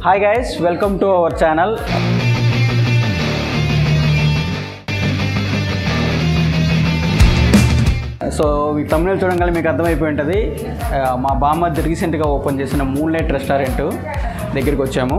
Hi guys welcome to our channel so ఈ తమిళ చూడగానే మీకు అర్థమైపోయి ఉంటుంది ఆ, మా బామ్మది రీసెంట్గా ఓపెన్ చేసిన మూన్ లైట్ రెస్టారెంట్ దగ్గరికి వచ్చాము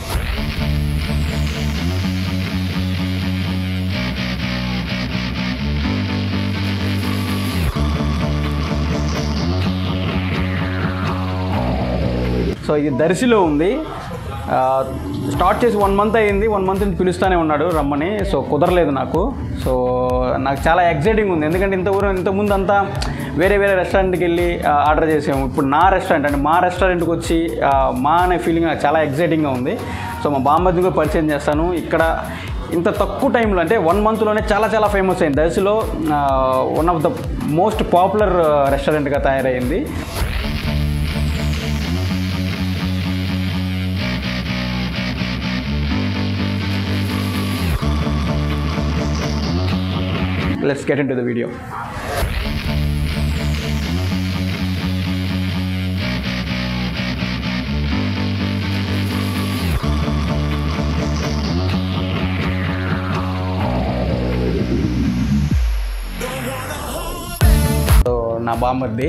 సో ఇది దర్శిలో ఉంది ఆ, స్టార్ట్ చేసి వన్ మంత్ అయ్యింది వన్ మంత్ నుంచి పిలుస్తూనే ఉన్నాడు రమ్మని సో కుదరలేదు నాకు సో నాకు చాలా ఎక్సైటింగ్ ఉంది ఎందుకంటే ఇంత ఊరు ఇంతకుముందు అంతా వేరే వేరే రెస్టారెంట్కి వెళ్ళి ఆ, ఆర్డర్ చేసాము ఇప్పుడు నా రెస్టారెంట్ అంటే మా రెస్టారెంట్కి వచ్చి ఆ, మా అనే ఫీలింగ్ నాకు చాలా ఎక్సైటింగ్గా ఉంది సో మా బామ్మది కూడా పరిచయం చేస్తాను ఇక్కడ ఇంత తక్కువ టైంలో అంటే వన్ మంత్లోనే చాలా చాలా ఫేమస్ అయింది దర్శిలో one of the most popular రెస్టారెంట్గా తయారైంది let's get into the video so నా బామ్మర్ది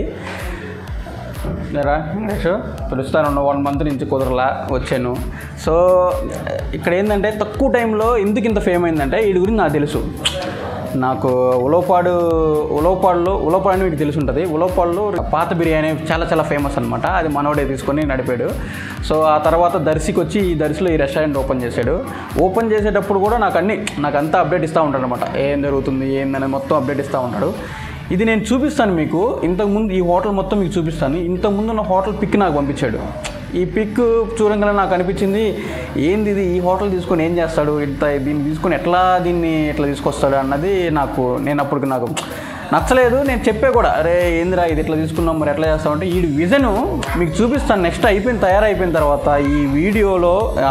రా వెంకటేష్ పిలుస్తాను వన్ మంత్ నుంచి కుదరలా వచ్చాను సో ఇక్కడ ఏంటంటే తక్కువ టైంలో ఎందుకు ఇంత ఫేమ్ అయిందంటే వీడి గురించి నాకు తెలుసు నాకు ఉలవపాడు ఉలవపాడులో ఉలవపాడు మీకు తెలిసి ఉంటుంది ఉలవపాడులో పాత బిర్యానీ చాలా చాలా ఫేమస్ అనమాట అది మనోడే తీసుకొని నడిపాడు సో ఆ తర్వాత దర్శికి వచ్చి ఈ దర్శిలో ఈ రెస్టారెంట్ ఓపెన్ చేశాడు ఓపెన్ చేసేటప్పుడు కూడా నాకు అన్ని నాకు అంతా అప్డేట్ ఇస్తూ ఉంటాడు అనమాట ఏం జరుగుతుంది ఏందని మొత్తం అప్డేట్ ఇస్తూ ఉంటాడు ఇది నేను చూపిస్తాను మీకు ఇంతకుముందు ఈ హోటల్ మొత్తం మీకు చూపిస్తాను ఇంతకుముందు ఉన్న హోటల్ పిక్ నాకు పంపించాడు ఈ పిక్ చూడంగానే నాకు అనిపించింది ఏంది ఇది ఈ హోటల్ తీసుకొని ఏం చేస్తాడు ఇంత దీన్ని తీసుకొని ఎట్లా దీన్ని ఎట్లా తీసుకొస్తాడు అన్నది నాకు నేను అప్పటికి నాకు నచ్చలేదు నేను చెప్పే కూడా అరే ఏందిరా ఇది ఎట్లా తీసుకున్నాం మరి ఎట్లా చేస్తామంటే ఈ విజన్ మీకు చూపిస్తాను నెక్స్ట్ అయిపోయిన తయారైపోయిన తర్వాత ఈ వీడియోలో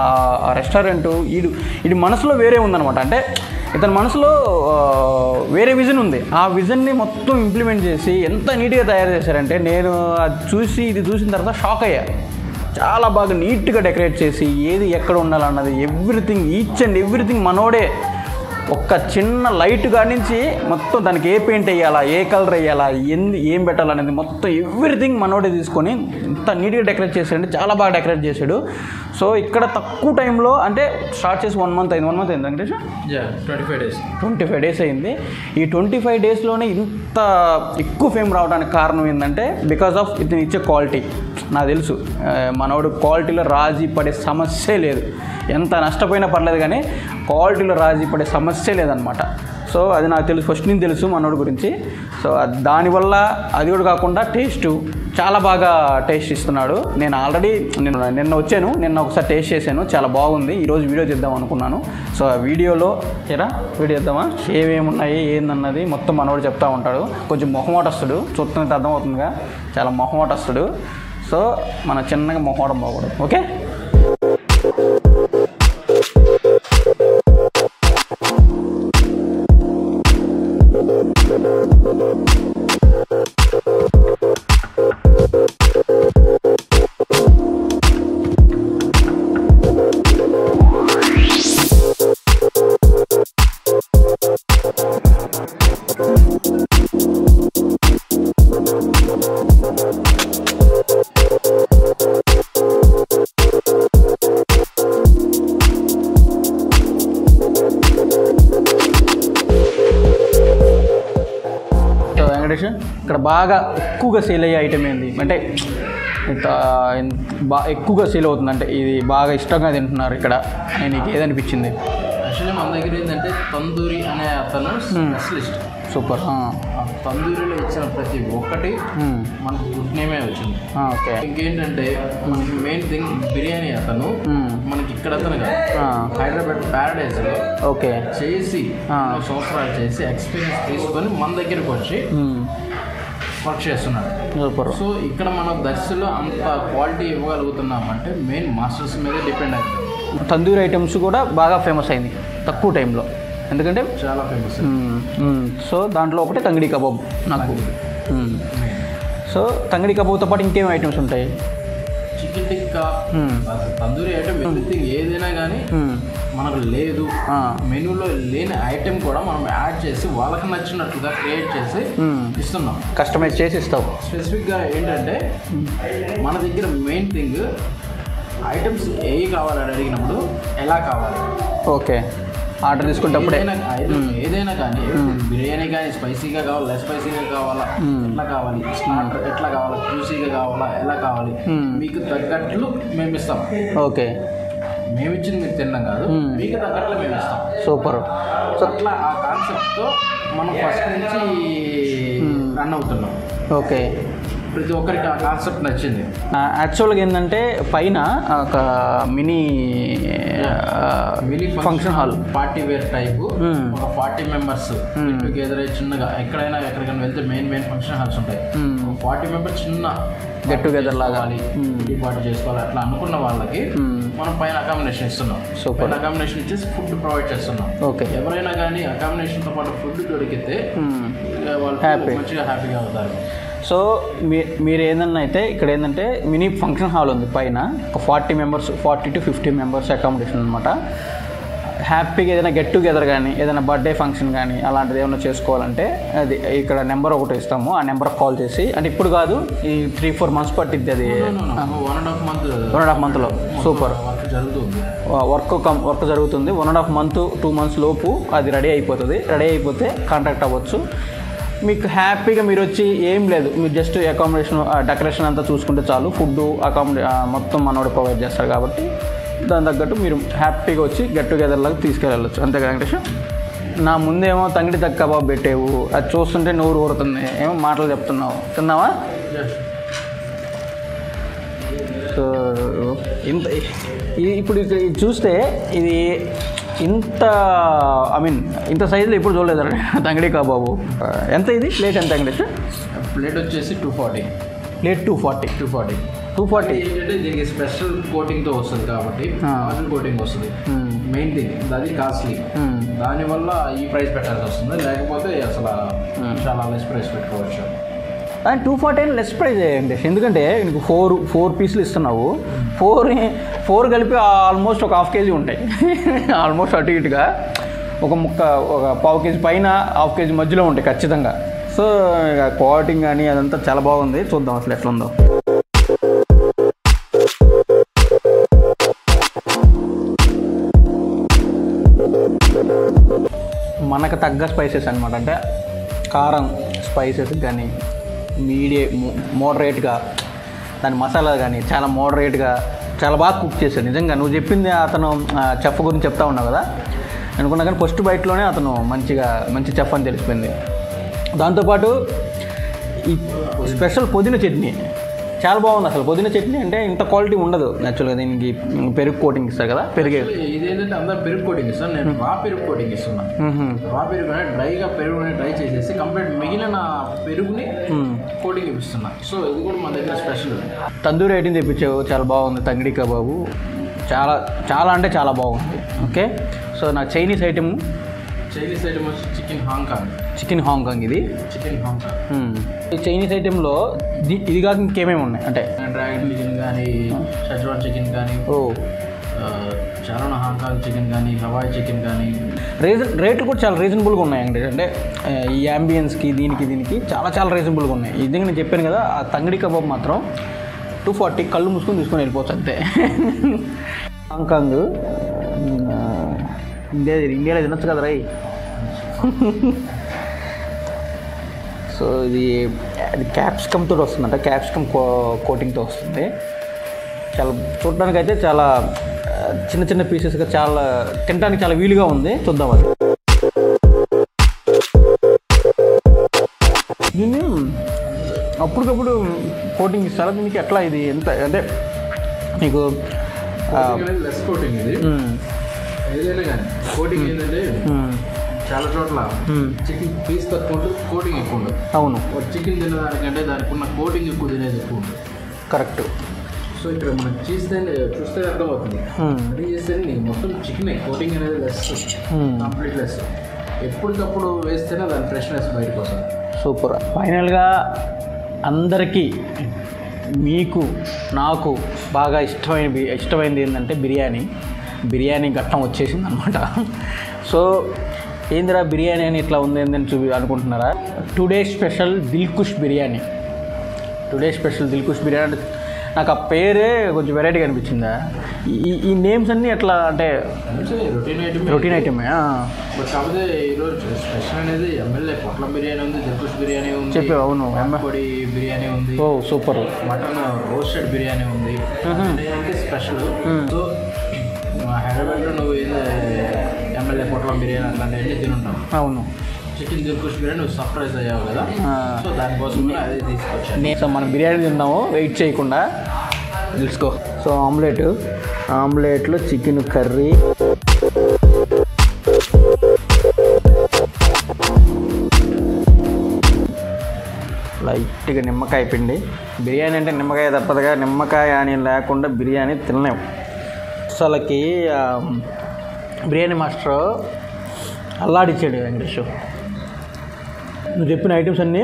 ఆ రెస్టారెంట్ ఈడు ఇది మనసులో వేరే ఉందన్నమాట అంటే ఇతని మనసులో ఆ, వేరే విజన్ ఉంది ఆ విజన్ని మొత్తం ఇంప్లిమెంట్ చేసి ఎంత నీట్గా తయారు చేశారంటే నేను అది చూసి ఇది చూసిన తర్వాత షాక్ అయ్యా చాలా బాగా నీట్గా డెకరేట్ చేసి ఏది ఎక్కడ ఉండాలన్నది ఎవ్రీథింగ్ ఈచ్ అండ్ ఎవ్రీథింగ్ మనోడే ఒక్క చిన్న లైట్ కాడి నుంచి మొత్తం దానికి ఏ పెయింట్ వేయాలా ఏ కలర్ వేయాలా ఎందు ఏం పెట్టాలనేది మొత్తం ఎవ్రీథింగ్ మనోడే తీసుకొని ఇంత నీట్గా డెకరేట్ చేశాడు చాలా బాగా డెకరేట్ చేశాడు సో ఇక్కడ తక్కువ టైంలో అంటే స్టార్ట్ చేసి వన్ మంత్ అయింది వన్ మంత్ అయింది Venkatesh twenty five days twenty five days అయింది ఈ ట్వంటీ ఫైవ్ డేస్లోనే ఇంత ఎక్కువ ఫేమ్ రావడానికి కారణం ఏంటంటే బికాస్ ఆఫ్ ఇతను ఇచ్చే క్వాలిటీ నాకు తెలుసు ఆ, మనోడు క్వాలిటీలో రాజీ పడే సమస్యే లేదు ఎంత నష్టపోయినా పర్లేదు కానీ క్వాలిటీలో రాజీ పడే సమస్య లేదనమాట సో అది నాకు తెలుసు ఫస్ట్ నుంచి తెలుసు మనోడి గురించి సో అది- దానివల్ల అది కూడా కాకుండా టేస్ట్ చాలా బాగా టేస్ట్ ఇస్తున్నాడు నేను ఆల్రెడీ నేను నిన్న వచ్చాను నిన్న ఒకసారి టేస్ట్ చేశాను చాలా బాగుంది ఈరోజు వీడియో చేద్దాం అనుకున్నాను సో ఆ వీడియోలో ఏరా వీడియో చేద్దామా ఏమేమి ఉన్నాయి ఏందన్నది మొత్తం మనోడు చెప్తా ఉంటాడు కొంచెం మొహమాటస్తుడు చూస్తున్నది అర్థమవుతుందిగా చాలా మొహమాటస్తుడు సో మన చిన్నగా మొహమాటం పోకూడదు ఓకే సో వెంకటేష్ ఇక్కడ బాగా ఎక్కువగా సేల్ అయ్యే ఐటమ్ ఏంది అంటే ఇంత ఇంత బా ఎక్కువగా సేల్ అవుతుంది అంటే ఇది బాగా ఇష్టంగా తింటున్నారు ఇక్కడ నేను నీకు ఏదనిపించింది యాక్చువల్లీ మన దగ్గర ఏంటంటే తందూరి అనే అతను స్పెషలిస్ట్ సూపర్ ఆ తందూరిలో ఇచ్చిన ప్రతి ఒక్కటి మనకు గుడ్ నేమే వచ్చింది ఓకే ఇంకేంటంటే మనకి మెయిన్ థింగ్ బిర్యానీ అతను మ్మ్. మనకి ఇక్కడ అతను కాదు హైదరాబాద్ ప్యారడైజ్లో ఓకే చేసి ఆ. ఎన్నో సంవత్సరాలు చేసి ఎక్స్పీరియన్స్ తీసుకొని మన దగ్గరికి వచ్చి వర్క్ చేస్తున్నాడు సూపర్ సో ఇక్కడ మనం దర్శలో అంత క్వాలిటీ ఇవ్వగలుగుతున్నామంటే మెయిన్ మాస్టర్స్ మీద డిపెండ్ అవుతుంది తందూరి ఐటమ్స్ కూడా బాగా ఫేమస్ అయింది తక్కువ టైంలో ఎందుకంటే చాలా ఫేమస్ మ్మ్, మ్మ్. సో దాంట్లో ఒకటి తంగిడి కబాబ్ నాకు మ్మ్. సో తంగిడి కబాబ్తో పాటు ఇంకేం ఐటమ్స్ ఉంటాయి చికెన్ టిక్కా మ్మ్. అసలు తందూరి ఐటమ్ ఎవ్రీథింగ్ ఏదైనా కానీ మ్మ్. మనకు లేదు ఆ. మెనూలో లేని ఐటెం కూడా మనం యాడ్ చేసి వాళ్ళకి నచ్చినట్లుగా క్రియేట్ చేసి మ్మ్. ఇస్తున్నాం కస్టమైజ్ చేసి ఇస్తావు స్పెసిఫిక్గా ఏంటంటే మన దగ్గర మెయిన్ థింగ్ ఐటమ్స్ ఏ కావాలని అడిగినప్పుడు ఎలా కావాలి ఓకే ఆర్డర్ తీసుకునేటప్పుడే ఏదైనా item ఏదైనా కానీ బిర్యానీ కానీ స్పైసీగా కావాలా లెస్ స్పైసీగా కావాలా ఎట్లా కావాలి స్టార్టర్ ఎట్లా కావాలా జ్యూసీగా కావాలా ఎలా కావాలి Hmm. మీకు తగ్గట్లు మేము ఇస్తాం ఓకే మేము ఇచ్చింది మీరు తిన్నాం కాదు Hmm. మీకు తగ్గట్లు మేము ఇస్తాం సూపర్ సో అట్లా ఆ కాన్సెప్ట్తో మనం ఫస్ట్ నుంచి రన్ అవుతున్నాం ఓకే ప్రతి ఒక్కరికి ఆ కాన్సెప్ట్ నచ్చింది యాక్చువల్గా ఏంటంటే పైన ఒక mini mini function hall party wear type Hmm. ఒక ఫార్టీ మెంబర్స్ Hmm. టుగెదర్ చిన్నగా ఎక్కడైనా ఎక్కడికైనా వెళ్తే మెయిన్ మెయిన్ ఫంక్షన్ హాల్స్ ఉంటాయి ఫార్టీ మెంబర్స్ చిన్న Get together లాగా. Hmm. ఈ పార్టీ చేసుకోవాలి అట్లా అనుకున్న వాళ్ళకి మనం పైన అకామిడేషన్ ఇస్తున్నాం Super. పైన అకామిడేషన్ ఇచ్చేసి ఫుడ్ ప్రొవైడ్ చేస్తున్నాం ఓకే ఎవరైనా కానీ అకామిడేషన్తో పాటు ఫుడ్ దొరికితే ఇక వాళ్ళు Happy. మంచిగా హ్యాపీగా అవుతారు సో మీ మీరు ఏందన్నా అయితే ఇక్కడ ఏంటంటే మినీ ఫంక్షన్ హాల్ ఉంది పైన ఒక forty members forty to fifty members accommodation అనమాట హ్యాపీగా ఏదైనా గెట్ టుగెదర్ కానీ ఏదైనా బర్త్డే ఫంక్షన్ కానీ అలాంటిది ఏమైనా చేసుకోవాలంటే అది ఇక్కడ నెంబర్ ఒకటి ఇస్తాము ఆ నెంబర్కి కాల్ చేసి అంటే ఇప్పుడు కాదు ఈ త్రీ ఫోర్ మంత్స్ పట్టిద్ది అది one and half month one and half మంత్లో సూపర్ వర్క్ జరుగుతుంది వర్క్ కం వర్క్ జరుగుతుంది one and half month two months లోపు అది రెడీ అయిపోతుంది రెడీ అయిపోతే కాంటాక్ట్ అవ్వచ్చు మీకు హ్యాపీగా మీరు వచ్చి ఏం లేదు మీరు జస్ట్ అకామిడేషన్ డెకరేషన్ అంతా చూసుకుంటే చాలు ఫుడ్ అకామిడే మొత్తం మనోడు ప్రొవైడ్ చేస్తారు కాబట్టి దాని తగ్గట్టు మీరు హ్యాపీగా వచ్చి గెట్ టుగెదర్ లాగా తీసుకెళ్ళచ్చు అంతే కదా వెంకటేష్ నా ముందేమో తంగిడి తక్క కబాబ్ పెట్టేవు అది చూస్తుంటే నోరు ఊరుతుంది ఏమో మాటలు చెప్తున్నావు తిన్నావా సో ఇంత ఇది ఇప్పుడు ఇక్కడ ఇది చూస్తే ఇది ఇంత ఐ మీన్ ఇంత సైజులో ఎప్పుడు చూడలేదు తంగడి కబాబు ఎంత ఇది ప్లేట్ ఎంత వెంకటేష్ ప్లేట్ వచ్చేసి two forty plate two forty two forty two forty ఏంటంటే దీనికి స్పెషల్ కోటింగ్తో వస్తుంది కాబట్టి ఆ. ఆయిల్ కోటింగ్ వస్తుంది మెయిన్ థింగ్ అది కాస్ట్లీ దానివల్ల ఈ ప్రైస్ పెట్టాల్సి వస్తుంది లేకపోతే అసలు చాలా లెస్ ప్రైస్ పెట్టుకోవచ్చు అండ్ టూ ఫార్టీ అయినా లెస్ ప్రైజ్ వెంకటేష్ ఎందుకంటే నీకు ఫోర్ ఫోర్ పీసులు ఇస్తున్నావు ఫోర్ ఫోర్ కలిపి ఆల్మోస్ట్ ఒక హాఫ్ కేజీ ఉంటాయి ఆల్మోస్ట్ అటు ఇటుగా ఒక ముక్క ఒక పావు కేజీ పైన హాఫ్ కేజీ మధ్యలో ఉంటాయి ఖచ్చితంగా సో ఇక కోటింగ్ కానీ అదంతా చాలా బాగుంది చూద్దాం అసలు ఎట్లా ఉందో మనకు తగ్గ స్పైసెస్ అనమాట అంటే కారం స్పైసెస్ కానీ మీడియ మోడరేట్గా దాని మసాలా కానీ చాలా మోడరేట్గా చాలా బాగా కుక్ చేశాడు నిజంగా నువ్వు చెప్పింది అతను చెఫ్ గురించి చెప్తా ఉన్నావు కదా అనుకున్నా కానీ ఫస్ట్ బైట్లోనే అతను మంచిగా మంచి చెఫ్ అని తెలిసిపోయింది దాంతోపాటు ఈ స్పెషల్ పుదీనా చట్నీ చాలా బాగుంది అసలు పుదీనా చట్నీ అంటే ఇంత క్వాలిటీ ఉండదు యాక్చువల్గా దీనికి పెరుగు కోటింగ్ ఇస్తారు కదా పెరిగే ఇదేంటంటే అందరూ పెరుగు కోటింగ్ ఇస్తాను నేను రా పెరుగు కోటింగ్ ఇస్తున్నాను రా పెరుగు అనేది డ్రైగా పెరుగుని డ్రై చేసేసి కంప్లీట్ మిగిలిన పెరుగుని కోటింగ్ ఇస్తున్నా సో ఇది కూడా మన దగ్గర స్పెషల్ తందూరి ఐటమ్ తెప్పించావు చాలా బాగుంది తంగిడి కబాబు చాలా చాలా అంటే చాలా బాగుంది ఓకే సో నా చైనీస్ ఐటమ్ చైనీస్ ఐటమ్ వచ్చి చికెన్ హాంకాంగ్ చికెన్ హాంకాంగ్ ఇది చికెన్ హాంకాంగ్ మ్మ్. ఈ చైనీస్ ఐటెంలో ది- ఇది కాక ఇంకేమేమి ఉన్నాయి అంటే డ్రాగన్ చికెన్ కానీ షజ్వాన్ చికెన్ కానీ ఓ చాలా హాంకాంగ్ చికెన్ కానీ హవాయి చికెన్ కానీ రీజన్ రేట్లు కూడా చాలా రీజనబుల్గా ఉన్నాయి అండి అంటే ఆ, ఈ అంబియన్స్కి దీనికి దీనికి చాలా చాలా రీజనబుల్గా ఉన్నాయి ఇది నేను చెప్పాను కదా ఆ తంగిడి కబాబ్ మాత్రం టూ ఫార్టీ కళ్ళు మూసుకొని తీసుకొని వెళ్ళిపోవచ్చు అంతే హాంకాంగ్ ఆ, ఇండియా ఇండియాలో తినొచ్చు కదా రై సో ఇది అది క్యాప్సికమ్తో వస్తుందంట క్యాప్సికమ్ కో కోటింగ్తో వస్తుంది చాలా చూడడానికి అయితే చాలా ఆ, చిన్న చిన్న పీసెస్గా చాలా తినడానికి చాలా వీలుగా ఉంది చూద్దాం అది దీన్ని అప్పటికప్పుడు కోటింగ్ ఇస్తారా దీనికి ఎట్లా ఇది ఎంత అంటే మీకు ఆ, లెస్ కోటింగ్ ఇది మ్, ఏదైనా కానీ కోటింగ్ ఏంటంటే మ్, చాలా చోట్ల మ్, చికెన్ పీస్ తక్కువ ఉంటుంది కోటింగ్ ఎక్కువ ఉంటుంది అవును ఒక చికెన్ తినడానికంటే దానికి ఉన్న కోటింగ్ ఎక్కువ తినేది ఎక్కువ ఉంటుంది కరెక్ట్ సో ఇక్కడ మనం చూస్తే చూస్తే అర్థమవుతుంది అది చేస్తే నీకు మొత్తం చికెన్ కోటింగ్ అనేది లెస్ కంప్లీట్ లెస్ ఎప్పటికప్పుడు వేస్తేనే దాని ఫ్రెష్నెస్ బయటకు వస్తుంది సూపర్ ఫైనల్గా అందరికీ మీకు నాకు బాగా ఇష్టమైన బి- ఇష్టమైనది ఏంటంటే బిర్యానీ బిర్యానీ ఘట్టం వచ్చేసింది అనమాట సో ఏందిరా బిర్యానీ అని ఇట్లా ఉంది ఏందని చూపి అనుకుంటున్నారా today special Dilkush biryani today special Dilkush biryani అంటే నాకు ఆ పేరే కొంచెం వెరైటీగా అనిపించిందా ఈ ఈ నేమ్స్ అన్నీ ఎట్లా అంటే రొటీన్ ఐటమ్ రొటీన్ ఐటమే బట్ కాకపోతే ఈరోజు స్పెషల్ అనేది ఎమ్మెల్యే పొట్లం బిర్యానీ ఉంది దిల్కుష్ బిర్యానీ ఉంది చెప్పావు అవును ఎమ్మ- పొడి బిర్యానీ ఉంది ఓ సూపర్ మటన్ రోస్టెడ్ బిర్యానీ ఉంది అంటే స్పెషల్ సో హైదరాబాద్లో నువ్వు ఏదో ఎమ్మెల్యే పొట్లం బిర్యానీ అట్లాంటివన్నీ తినుంటావు అవును చికెన్ దిల్కుష్ బిర్యానీ నువ్వు సర్ప్రైజ్ అయ్యావు కదా ఆ. సో దానికోసం కూడా అదే తీసుకొచ్చాను నేను సో మనం బిర్యానీ తిందాము వెయిట్ చేయకుండా తెలుసుకో సో ఆమ్లెట్ ఆమ్లెట్లో చికెన్ కర్రీ లైట్గా నిమ్మకాయ పిండి బిర్యానీ అంటే నిమ్మకాయ తప్పదుగా నిమ్మకాయ అని లేకుండా బిర్యానీ తినలేము అసలుకి ఆ, బిర్యానీ మాస్టర్ అల్లాడిచ్చాడు వెంకటేష్ నువ్వు చెప్పిన ఐటమ్స్ అన్నీ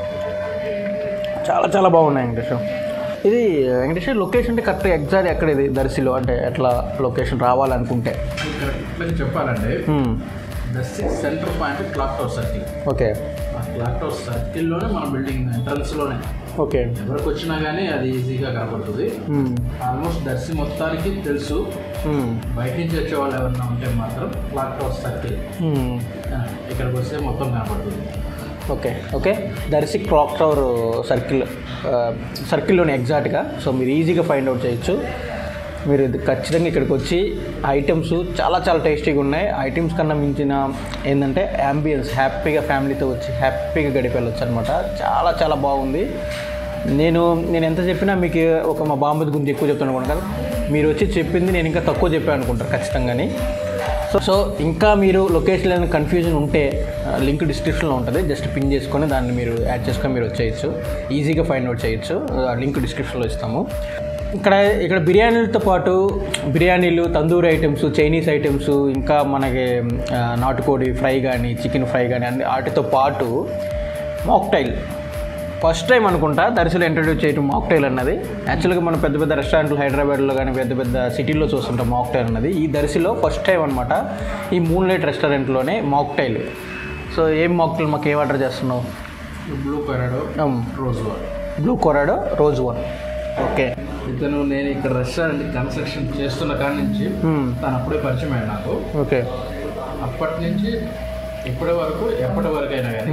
చాలా చాలా బాగున్నాయి వెంకటేష్ ఇది వెంకటేష్ లొకేషన్ అంటే కరెక్ట్ ఎగ్జాక్ట్ ఎక్కడ ఇది దర్శిలో అంటే ఎట్లా లొకేషన్ రావాలనుకుంటే కరెక్ట్గా చెప్పాలంటే the six centre point clock tower circle okay ఆ క్లాక్ టవర్ సర్కిల్లోనే మన బిల్డింగ్ ఎంట్రన్స్లోనే ఓకే ఎవరికి వచ్చినా కానీ అది ఈజీగా కనపడుతుంది ఆల్మోస్ట్ దర్శి మొత్తానికి తెలుసు బయట నుంచి వచ్చే వాళ్ళు ఎవరైనా ఉంటే మాత్రం క్లాక్ టవర్ సర్కిల్ ఆ, ఇక్కడికి వస్తే మొత్తం కనపడుతుంది okay okay Darshi clock tower circle సర్కిల్లోనే ఎగ్జాక్ట్గా సో మీరు ఈజీగా ఫైండ్ అవుట్ చేయొచ్చు మీరు ఇది ఖచ్చితంగా ఇక్కడికి వచ్చి ఐటమ్స్ చాలా చాలా టేస్టీగా ఉన్నాయి ఐటమ్స్ కన్నా మించిన ఏంటంటే యాంబియన్స్ హ్యాపీగా ఫ్యామిలీతో వచ్చి హ్యాపీగా గడిపి వెళ్ళొచ్చు అనమాట చాలా చాలా బాగుంది నేను నేను ఎంత చెప్పినా మీకు ఒక మా బాంబు గురించి ఎక్కువ చెప్తాను అనుకోండి కదా మీరు వచ్చి చెప్పింది నేను ఇంకా తక్కువ చెప్పాను అనుకుంటారు ఖచ్చితంగాని సో సో ఇంకా మీరు లొకేషన్ ఏదైనా కన్ఫ్యూజన్ ఉంటే లింక్ డిస్క్రిప్షన్లో ఉంటుంది జస్ట్ పిన్ చేసుకొని దాన్ని మీరు యాడ్ చేసుకొని మీరు వచ్చేయచ్చు ఈజీగా ఫైండ్ అవుట్ చేయొచ్చు లింక్ డిస్క్రిప్షన్లో ఇస్తాము ఇక్కడ ఇక్కడ బిర్యానీలతో పాటు బిర్యానీలు తందూరి ఐటమ్స్ చైనీస్ ఐటమ్స్ ఇంకా మనకి ఆ, నాటుకోడి ఫ్రై కానీ చికెన్ ఫ్రై కానీ అన్ని వాటితో పాటు మాక్టైల్ ఫస్ట్ టైం అనుకుంటా దర్శలు ఇంట్రడ్యూస్ చేయటం మాక్టైల్ అన్నది యాక్చువల్గా మనం పెద్ద పెద్ద రెస్టారెంట్లు హైదరాబాద్లో కానీ పెద్ద పెద్ద సిటీల్లో చూస్తుంటాం మాక్టైల్ అన్నది ఈ దర్శిలో ఫస్ట్ టైం అనమాట ఈ మూన్ లైట్ రెస్టారెంట్లోనే మాక్టైల్ సో ఏం మాక్టైల్ మాకు ఏం ఆర్డర్ చేస్తున్నావు blue curacao rose water blue curacao rose one okay ఇతను నేను ఇక్కడ రెస్టారెంట్ కన్స్ట్రక్షన్ చేస్తున్న కాడి నుంచి తను అప్పుడే పరిచయం అయ్యాడు నాకు ఓకే అప్పటి నుంచి ఇప్పటి వరకు ఎప్పటి వరకు అయినా కానీ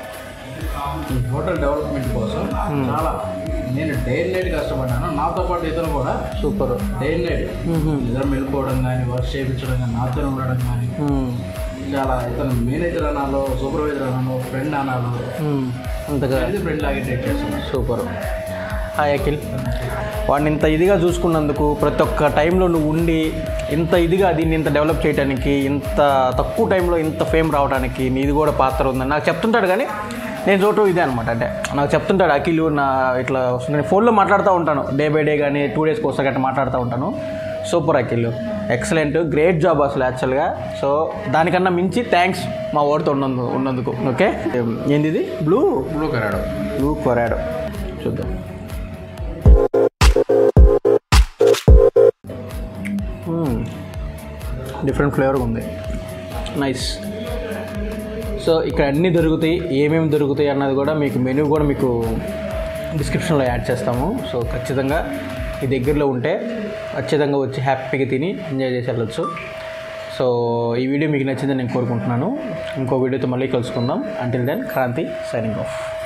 ఈ హోటల్ డెవలప్మెంట్ కోసం చాలా నేను డే అండ్ నైట్ కష్టపడ్డాను నాతో పాటు ఇతను కూడా సూపర్ డే అండ్ నైట్ ఇద్దరు వెళ్ళిపోవడం కానీ వర్క్ చేయించడం కానీ నాతో ఉండడం కానీ చాలా ఇతను మేనేజర్ అనాలో సూపర్వైజర్ అనాలో ఫ్రెండ్ అనాలో అంతగా ఇది ఫ్రెండ్ లాగే ట్రీట్ చేస్తున్నాను సూపర్ హాయ్ అఖిల్ వాడిని ఇంత ఇదిగా చూసుకున్నందుకు ప్రతి ఒక్క టైంలో నువ్వు ఉండి ఇంత ఇదిగా దీన్ని ఇంత డెవలప్ చేయడానికి ఇంత తక్కువ టైంలో ఇంత ఫేమ్ రావడానికి నీది కూడా పాత్ర ఉందని నాకు చెప్తుంటాడు కానీ నేను చూడటం ఇదే అనమాట అంటే నాకు చెప్తుంటాడు అఖిల్ నా ఇట్లా వస్తుంది నేను ఫోన్లో మాట్లాడుతూ ఉంటాను డే బై డే కానీ టూ డేస్కి ఒకసారి గట్రా మాట్లాడుతూ ఉంటాను super Akhil excellent great job అసలు యాక్చువల్గా సో దానికన్నా మించి థ్యాంక్స్ మా ఓడితో ఉన్నందు ఉన్నందుకు ఓకే ఏంది ఇది blue blue curacao blue curacao చూద్దాం డిఫరెంట్ ఫ్లేవర్ ఉంది నైస్ సో ఇక్కడ అన్నీ దొరుకుతాయి ఏమేమి దొరుకుతాయి అన్నది కూడా మీకు మెనూ కూడా మీకు డిస్క్రిప్షన్లో యాడ్ చేస్తాము సో ఖచ్చితంగా ఈ దగ్గరలో ఉంటే ఖచ్చితంగా వచ్చి హ్యాపీగా తిని ఎంజాయ్ చేసి వెళ్ళొచ్చు సో ఈ వీడియో మీకు నచ్చిందని నేను కోరుకుంటున్నాను ఇంకో వీడియోతో మళ్ళీ కలుసుకుందాం until then Kranti signing of